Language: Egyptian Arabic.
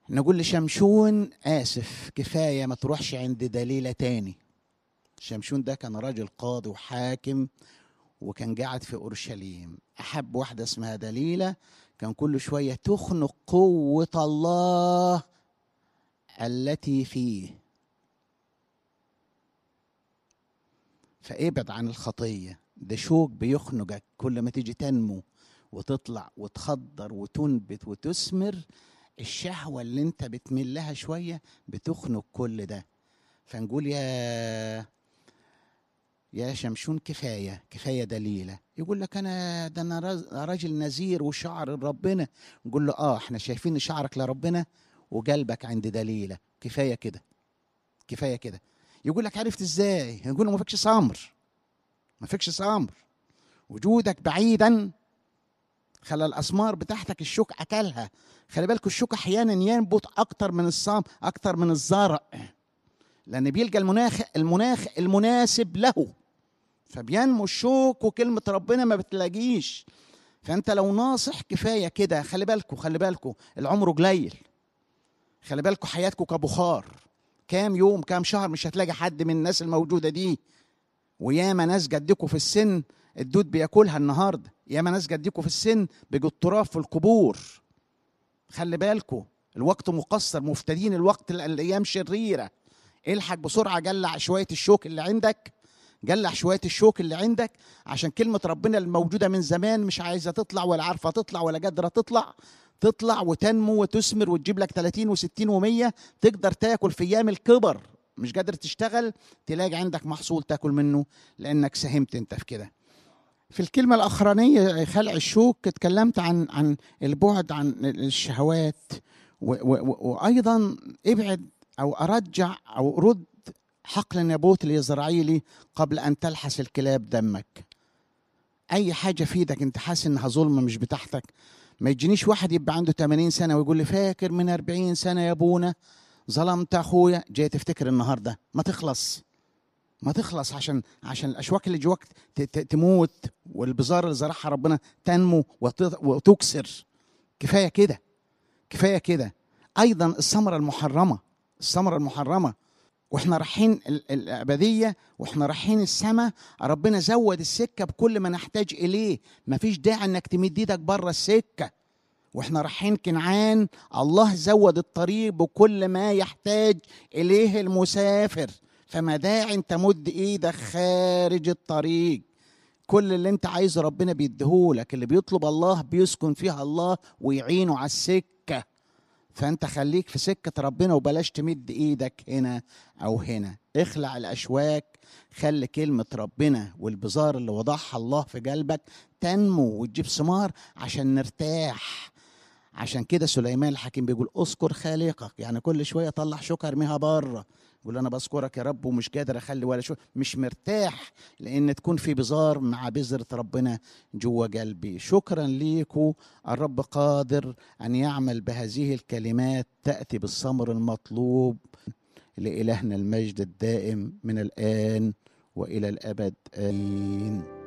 نقول لشمشون آسف كفاية ما تروحش عند دليلة تاني شمشون ده كان راجل قاضي وحاكم وكان قاعد في أورشليم أحب واحدة اسمها دليلة كان كل شوية تخنق قوة الله التي فيه فابعد عن الخطية ده شوك بيخنقك كل ما تيجي تنمو وتطلع وتخضر وتنبت وتثمر الشهوة اللي انت بتميل لها شوية بتخنق كل ده فنقول يا يا شمشون كفاية كفاية دليلة يقول لك أنا ده أنا راز- راجل نذير وشعر لربنا نقول له آه إحنا شايفين شعرك لربنا وقلبك عند دليلة كفاية كده كفاية كده يقول لك عرفت إزاي يقول له ما فيكش صمر ما فيكش صمر وجودك بعيدا خلى الاسمار بتاعتك الشوك اكلها خلي بالكوا الشوك احيانا ينبت اكتر من الصام اكتر من الزرع لان بيلقى المناخ المناخ المناسب له فبينمو الشوك وكلمه ربنا ما بتلاقيش فانت لو ناصح كفايه كده خلي بالكوا خلي بالكوا العمر قليل خلي بالكوا حياتكم كبخار كام يوم كام شهر مش هتلاقي حد من الناس الموجوده دي وياما ناس جدكوا في السن الدود بياكلها النهارده ياما ناس جدكوا في السن بيجوا التراب في القبور خلي بالكوا الوقت مقصر مفتدين الوقت ال- الايام شريره الحق بسرعه جلع شويه الشوك اللي عندك جلع شويه الشوك اللي عندك عشان كلمه ربنا الموجوده من زمان مش عايزه تطلع ولا عارفه تطلع ولا قادره تطلع تطلع وتنمو وتثمر وتجيب لك 30 و60 و100 تقدر تاكل في ايام الكبر مش قادر تشتغل تلاقي عندك محصول تاكل منه لانك ساهمت انت في كده في الكلمة الأخرانية خلع الشوك اتكلمت عن عن البعد عن الشهوات و و و وأيضا ابعد أو أرجع أو رد حقل نابوت الإزرائيلي قبل أن تلحس الكلاب دمك أي حاجة في ايدك أنت حاسس إنها ظلمة مش بتاعتك ما يجينيش واحد يبقى عنده 80 سنة ويقول لي فاكر من 40 سنة يا أبونا ظلمت أخويا جاي تفتكر النهاردة ما تخلص ما تخلص عشان عشان الاشواك اللي جواك ت- ت- تموت والبذار اللي زرعها ربنا تنمو وت- وتكسر كفايه كده كفايه كده ايضا الثمره المحرمه الثمره المحرمه واحنا رايحين ال- الابديه واحنا رايحين السماء ربنا زود السكه بكل ما نحتاج اليه مفيش داعي انك تمد ايدك بره السكه واحنا رايحين كنعان الله زود الطريق بكل ما يحتاج اليه المسافر فما داعي انت مد ايدك خارج الطريق كل اللي انت عايزه ربنا بيديهولك اللي بيطلب الله بيسكن فيها الله ويعينه على السكه فانت خليك في سكه ربنا وبلاش تمد ايدك هنا او هنا اخلع الاشواك خلي كلمه ربنا والبزار اللي وضعها الله في قلبك تنمو وتجيب ثمار عشان نرتاح عشان كده سليمان الحكيم بيقول اذكر خالقك يعني كل شويه طلع شوكه ارميها بره يقول انا بذكرك يا رب ومش قادر اخلي ولا شو مش مرتاح لان تكون في بزار مع بذره ربنا جوه قلبي شكرا ليكم الرب قادر ان يعمل بهذه الكلمات تاتي بالثمر المطلوب لالهنا المجد الدائم من الان والى الابد امين